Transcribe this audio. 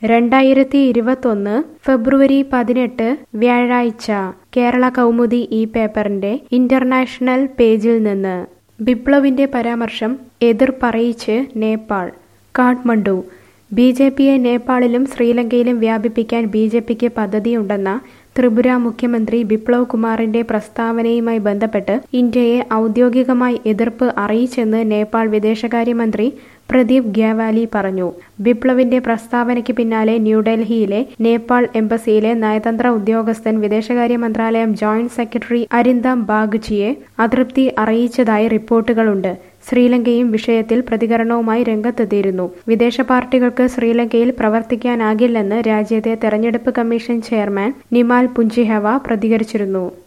രണ്ടായിരത്തി ഇരുപത്തൊന്ന് ഫെബ്രുവരി പതിനെട്ട് വ്യാഴാഴ്ച കേരള കൗമുദി ഈ പേപ്പറിന്റെ ഇന്റർനാഷണൽ പേജിൽ നിന്ന് ബിപ്ലവിന്റെ പരാമർശം എതിർപ്പറിയിച്ച് നേപ്പാൾ കാഠ്മണ്ഡു ബി ജെ പിയെ നേപ്പാളിലും ശ്രീലങ്കയിലും വ്യാപിപ്പിക്കാൻ ബി ജെ പിക്ക് പദ്ധതിയുണ്ടെന്ന ത്രിപുര മുഖ്യമന്ത്രി ബിപ്ലവ് കുമാറിന്റെ പ്രസ്താവനയുമായി ബന്ധപ്പെട്ട് ഇന്ത്യയെ ഔദ്യോഗികമായി എതിർപ്പ് അറിയിച്ചെന്ന് നേപ്പാൾ വിദേശകാര്യമന്ത്രി പ്രദീപ് ഗ്യാവാലി പറഞ്ഞു ബിപ്ലവിന്റെ പ്രസ്താവനയ്ക്ക് പിന്നാലെ ന്യൂഡൽഹിയിലെ നേപ്പാൾ എംബസിയിലെ നയതന്ത്ര ഉദ്യോഗസ്ഥൻ വിദേശകാര്യ മന്ത്രാലയം ജോയിന്റ് സെക്രട്ടറി അരിന്ദം ബാഗ്ചിയെ അതൃപ്തി അറിയിച്ചതായി റിപ്പോർട്ടുകളുണ്ട് ശ്രീലങ്കയും വിഷയത്തിൽ പ്രതികരണവുമായി രംഗത്തെത്തിയിരുന്നു വിദേശ പാർട്ടികൾക്ക് ശ്രീലങ്കയിൽ പ്രവർത്തിക്കാനാകില്ലെന്ന് രാജ്യത്തെ തെരഞ്ഞെടുപ്പ് കമ്മീഷൻ ചെയർമാൻ നിമാൽ പുഞ്ചിഹവ പ്രതികരിച്ചിരുന്നു